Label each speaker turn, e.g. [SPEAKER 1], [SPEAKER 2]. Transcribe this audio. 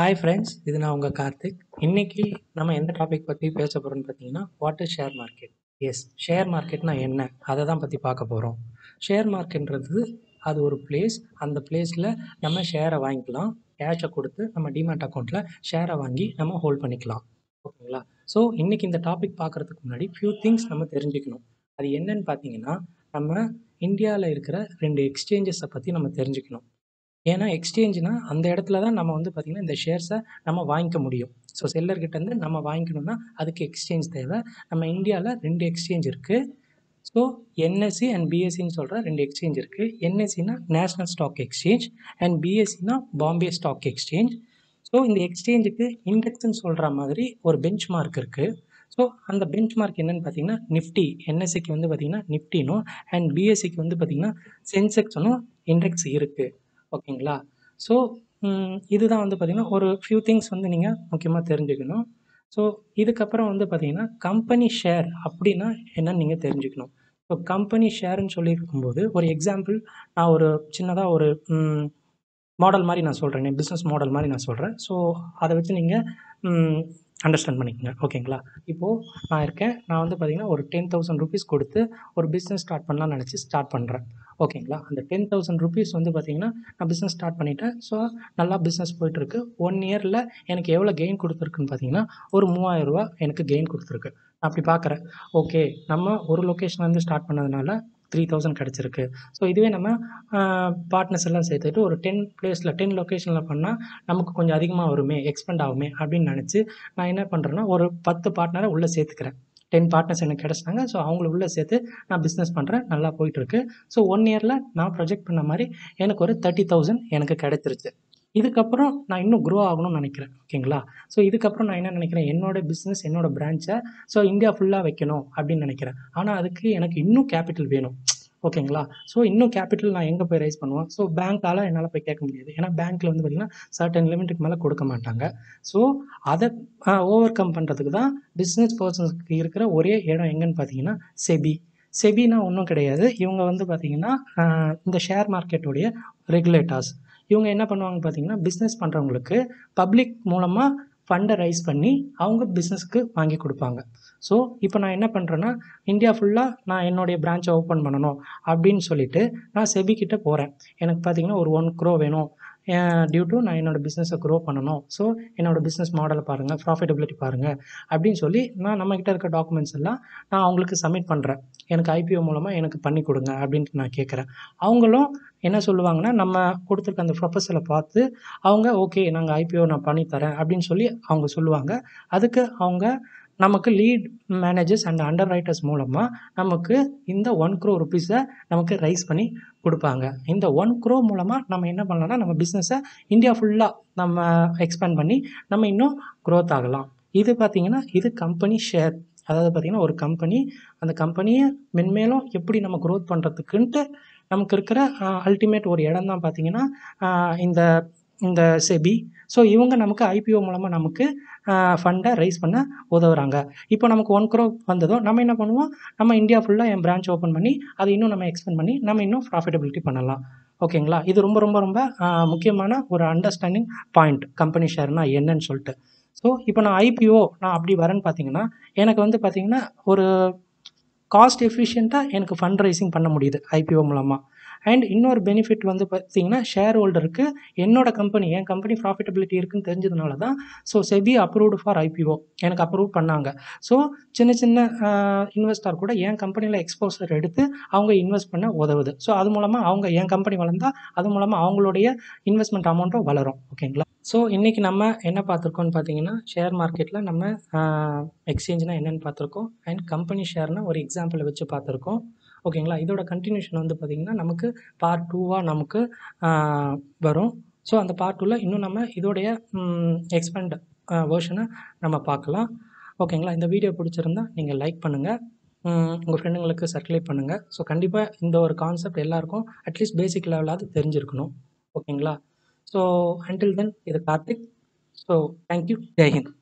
[SPEAKER 1] hi friends இது நான் உங்கள் கார்த்திக் இன்னைக்கு நம்ம எந்த டாபிக் பற்றி பேச போகிறோம்னு பார்த்தீங்கன்னா வாட் இஸ் ஷேர் மார்க்கெட் எஸ் ஷேர் மார்க்கெட்னா என்ன அதை தான் பற்றி பார்க்க போகிறோம் ஷேர் மார்க்கெட்ன்றது அது ஒரு பிளேஸ் அந்த பிளேஸில் நம்ம ஷேரை வாங்கிக்கலாம் கேஷை கொடுத்து நம்ம டிமேட் அக்கௌண்ட்டில் ஷேரை வாங்கி நம்ம ஹோல்ட் பண்ணிக்கலாம் ஓகேங்களா ஸோ இன்றைக்கி இந்த டாபிக் பார்க்குறதுக்கு முன்னாடி ஃபியூ திங்ஸ் நம்ம தெரிஞ்சுக்கணும் அது என்னன்னு பார்த்தீங்கன்னா நம்ம இந்தியாவில் இருக்கிற ரெண்டு எக்ஸ்சேஞ்சஸை பற்றி நம்ம தெரிஞ்சுக்கணும் ஏன்னா எக்ஸ்சேஞ்சுனா அந்த இடத்துல தான் நம்ம வந்து பார்த்திங்கன்னா இந்த ஷேர்ஸை நம்ம வாங்கிக்க முடியும் ஸோ செல்லர்கிட்டேருந்து நம்ம வாங்கிக்கணும்னா அதுக்கு எக்ஸ்சேஞ்ச் தேவை நம்ம இந்தியாவில் ரெண்டு எக்ஸ்சேஞ்ச் இருக்குது ஸோ என்எஸ்சி அண்ட் பிஎஸ்சின்னு சொல்கிற ரெண்டு எக்ஸ்சேஞ்ச் இருக்குது என்எஸ்சினா நேஷ்னல் ஸ்டாக் எக்ஸ்சேஞ்ச் அண்ட் பிஎஸ்சினா பாம்பே ஸ்டாக் எக்ஸ்சேஞ்ச் ஸோ இந்த எக்ஸ்சேஞ்சுக்கு இண்டெக்ஸ்ன்னு சொல்கிற மாதிரி ஒரு பெஞ்ச் மார்க் இருக்குது ஸோ அந்த பெஞ்ச் மார்க் என்னென்னு பார்த்தீங்கன்னா நிஃப்டி என்எஸ்சிக்கு வந்து பார்த்திங்கன்னா நிஃப்டினும் அண்ட் பிஎஸ்சிக்கு வந்து பார்த்திங்கன்னா சென்செக்ஸ்னும் இண்டெக்ஸ் இருக்குது ஓகேங்களா ஸோ இதுதான் வந்து பார்த்திங்கன்னா ஒரு ஃபியூ திங்ஸ் வந்து நீங்கள் முக்கியமாக தெரிஞ்சுக்கணும் ஸோ இதுக்கப்புறம் வந்து பார்த்திங்கன்னா கம்பெனி ஷேர் அப்படின்னா என்னன்னு நீங்கள் தெரிஞ்சுக்கணும் ஸோ கம்பெனி ஷேர்னு சொல்லியிருக்கும்போது ஒரு எக்ஸாம்பிள் நான் ஒரு சின்னதாக ஒரு மாடல் மாதிரி நான் சொல்கிறேன் பிஸ்னஸ் மாடல் மாதிரி நான் சொல்கிறேன் ஸோ அதை வச்சு நீங்கள் அண்டர்ஸ்டாண்ட் பண்ணிக்கோங்க ஓகேங்களா இப்போது நான் இருக்கேன் நான் வந்து பார்த்திங்கன்னா ஒரு டென் தௌசண்ட் ருபீஸ் கொடுத்து ஒரு பிஸ்னஸ் ஸ்டார்ட் பண்ணலாம்னு நினச்சி ஸ்டார்ட் பண்ணுறேன் ஓகேங்களா அந்த டென் தௌசண்ட் ருபீஸ் வந்து பார்த்திங்கன்னா நான் பிஸ்னஸ் ஸ்டார்ட் பண்ணிட்டேன் ஸோ நல்லா பிஸ்னஸ் போயிட்டுருக்கு ஒன் இயரில் எனக்கு எவ்வளோ கெயின் கொடுத்துருக்குன்னு பார்த்தீங்கன்னா ஒரு மூவாயிரரூவா எனக்கு கெயின் கொடுத்துருக்கு நான் அப்படி பார்க்குறேன் ஓகே நம்ம ஒரு லொக்கேஷன்லேருந்து ஸ்டார்ட் பண்ணதுனால த்ரீ தௌசண்ட் கிடச்சிருக்கு ஸோ இதுவே நம்ம பார்ட்னர்ஸ் எல்லாம் சேர்த்துட்டு ஒரு டென் பிளேஸில் டென் லொக்கேஷனில் பண்ணால் நமக்கு கொஞ்சம் அதிகமாக வருமே எக்ஸ்பெண்ட் ஆகுமே அப்படின்னு நினச்சி நான் என்ன பண்ணுறேன்னா ஒரு பத்து பார்ட்னரை உள்ளே சேர்த்துக்கிறேன் டென் பார்ட்னர்ஸ் எனக்கு கிடச்சிட்டாங்க ஸோ அவங்கள உள்ளே சேர்த்து நான் பிஸ்னஸ் பண்ணுறேன் நல்லா போயிட்டுருக்கு ஸோ ஒன் இயரில் நான் ப்ரொஜெக்ட் பண்ண மாதிரி எனக்கு ஒரு தேர்ட்டி தௌசண்ட் எனக்கு கிடச்சிருச்சு இதுக்கப்புறம் நான் இன்னும் க்ரோ ஆகணும்னு நினைக்கிறேன் ஓகேங்களா ஸோ இதுக்கப்புறம் நான் என்ன நினைக்கிறேன் என்னோடய பிஸ்னஸ் என்னோடய பிரான்ச்சை ஸோ இந்தியா ஃபுல்லாக வைக்கணும் அப்படின்னு நினைக்கிறேன் ஆனால் அதுக்கு எனக்கு இன்னும் கேபிட்டல் வேணும் ஓகேங்களா ஸோ இன்னும் கேபிட்டல் நான் எங்கே போய் ரைஸ் பண்ணுவேன் ஸோ பேங்க்கால் என்னால் போய் கேட்க முடியாது ஏன்னா பேங்க்கில் வந்து பார்த்திங்கன்னா சர்டன் லிமிட்டுக்கு மேலே கொடுக்க மாட்டாங்க ஸோ அதை ஓவர் கம் பண்ணுறதுக்கு தான் பிஸ்னஸ் பர்சன்ஸ்க்கு இருக்கிற ஒரே இடம் எங்கன்னு பார்த்தீங்கன்னா செபி செபினா ஒன்றும் கிடையாது இவங்க வந்து பார்த்திங்கன்னா இந்த ஷேர் மார்க்கெட்டுடைய ரெகுலேட்டர்ஸ் இவங்க என்ன பண்ணுவாங்க பார்த்தீங்கன்னா பிஸ்னஸ் பண்ணுறவங்களுக்கு பப்ளிக் மூலமாக ஃபண்டை ரைஸ் பண்ணி அவங்க பிஸ்னஸ்க்கு வாங்கி கொடுப்பாங்க ஸோ இப்போ நான் என்ன பண்ணுறேன்னா இந்தியா ஃபுல்லாக நான் என்னுடைய பிரான்ச்சை ஓப்பன் பண்ணணும் அப்படின்னு சொல்லிட்டு நான் செபிக்கிட்ட போகிறேன் எனக்கு பார்த்தீங்கன்னா ஒரு ஒன் க்ரோ வேணும் டியூ டு நான் என்னோடய பிஸ்னஸை க்ரோ பண்ணணும் ஸோ என்னோடய பிஸ்னஸ் மாடலை பாருங்கள் ப்ராஃபிட்டபிலிட்டி பாருங்கள் அப்படின்னு சொல்லி நான் நம்மக்கிட்ட இருக்க டாக்குமெண்ட்ஸ் எல்லாம் நான் அவங்களுக்கு சப்மிட் பண்ணுறேன் எனக்கு ஐபிஓ மூலமாக எனக்கு பண்ணி கொடுங்க அப்படின்ட்டு நான் கேட்குறேன் அவங்களும் என்ன சொல்லுவாங்கன்னா நம்ம கொடுத்துருக்க அந்த ப்ரொஃபஸரை பார்த்து அவங்க ஓகே நாங்கள் ஐபிஓ நான் பண்ணித்தரேன் அப்படின்னு சொல்லி அவங்க சொல்லுவாங்க அதுக்கு அவங்க நமக்கு lead managers and underwriters மூலமாக நமக்கு இந்த ஒன் க்ரோ ருபீஸை நமக்கு ரைஸ் பண்ணி கொடுப்பாங்க இந்த ஒன் க்ரோ மூலமாக நம்ம என்ன பண்ணலாம்னா நம்ம பிஸ்னஸை இந்தியா ஃபுல்லாக நம்ம எக்ஸ்பேண்ட் பண்ணி நம்ம இன்னும் க்ரோத் ஆகலாம் இது பார்த்திங்கன்னா இது கம்பெனி ஷேர் அதாவது பார்த்திங்கன்னா ஒரு கம்பெனி அந்த கம்பெனியை மென்மேலும் எப்படி நம்ம க்ரோத் பண்ணுறதுக்குன்ட்டு நமக்கு இருக்கிற அல்டிமேட் ஒரு இடம் தான் பார்த்திங்கன்னா இந்த இந்த செபி ஸோ இவங்க நமக்கு ஐபிஓ மூலமாக நமக்கு ஃபண்டை ரைஸ் பண்ண உதவுறாங்க இப்போ நமக்கு ஒன் க்ரோ வந்ததும் நம்ம என்ன பண்ணுவோம் நம்ம இந்தியா ஃபுல்லாக என் பிரான்ச் ஓப்பன் பண்ணி அதை இன்னும் நம்ம எக்ஸ்பெண்ட் பண்ணி நம்ம இன்னும் ப்ராஃபிட்டபிலிட்டி பண்ணலாம் ஓகேங்களா இது ரொம்ப ரொம்ப ரொம்ப முக்கியமான ஒரு அண்டர்ஸ்டாண்டிங் பாயிண்ட் கம்பெனி ஷேர்னா என்னன்னு சொல்லிட்டு ஸோ இப்போ நான் ஐபிஓ நான் அப்படி வரேன்னு பார்த்தீங்கன்னா எனக்கு வந்து பார்த்தீங்கன்னா ஒரு காஸ்ட் எஃபிஷியண்ட்டாக எனக்கு ஃபண்ட் ரைசிங் பண்ண முடியுது ஐபிஓ மூலமாக அண்ட் இன்னொரு பெனிஃபிட் வந்து பார்த்தீங்கன்னா ஷேர் ஹோல்டருக்கு என்னோட கம்பெனி என் கம்பெனி ப்ராஃபிட்டபிலிட்டி இருக்குன்னு தெரிஞ்சதுனால தான் so SEBI approved for IPO எனக்கு அப்ரூவ் பண்ணாங்க ஸோ சின்ன சின்ன இன்வெஸ்டர் கூட என் கம்பெனியில் எக்ஸ்போசர் எடுத்து அவங்க இன்வெஸ்ட் பண்ண உதவுது ஸோ அது மூலமாக அவங்க என் கம்பெனி வளர்ந்தால் அது மூலமாக அவங்களுடைய இன்வெஸ்ட்மெண்ட் அமௌண்ட்டும் வளரும் ஓகேங்களா ஸோ இன்றைக்கி நம்ம என்ன பார்த்துருக்கோம்னு பார்த்தீங்கன்னா ஷேர் மார்க்கெட்டில் நம்ம எக்ஸ்சேஞ்சுனா என்னென்னு பார்த்துருக்கோம் அண்ட் கம்பெனி ஷேர்னால் ஒரு எக்ஸாம்பிளை வச்சு பார்த்துருக்கோம் ஓகேங்களா இதோட கண்டினியூஷன் வந்து பார்த்திங்கன்னா நமக்கு பார்ட் டூவாக நமக்கு வரும் ஸோ அந்த பார்ட் டூவில் இன்னும் நம்ம இதோடைய எக்ஸ்பெண்ட் வேர்ஷனை நம்ம பார்க்கலாம் ஓகேங்களா இந்த வீடியோ பிடிச்சிருந்தா நீங்கள் லைக் பண்ணுங்கள் உங்கள் ஃப்ரெண்டுங்களுக்கு சர்க்குலேட் பண்ணுங்கள் ஸோ கண்டிப்பாக இந்த ஒரு கான்செப்ட் எல்லாருக்கும் அட்லீஸ்ட் பேசிக் லெவலாவது தெரிஞ்சிருக்கணும் ஓகேங்களா ஸோ அன்டில் தென் இது கார்த்திக் ஸோ தேங்க்யூ ஜெய்ஹிந்த்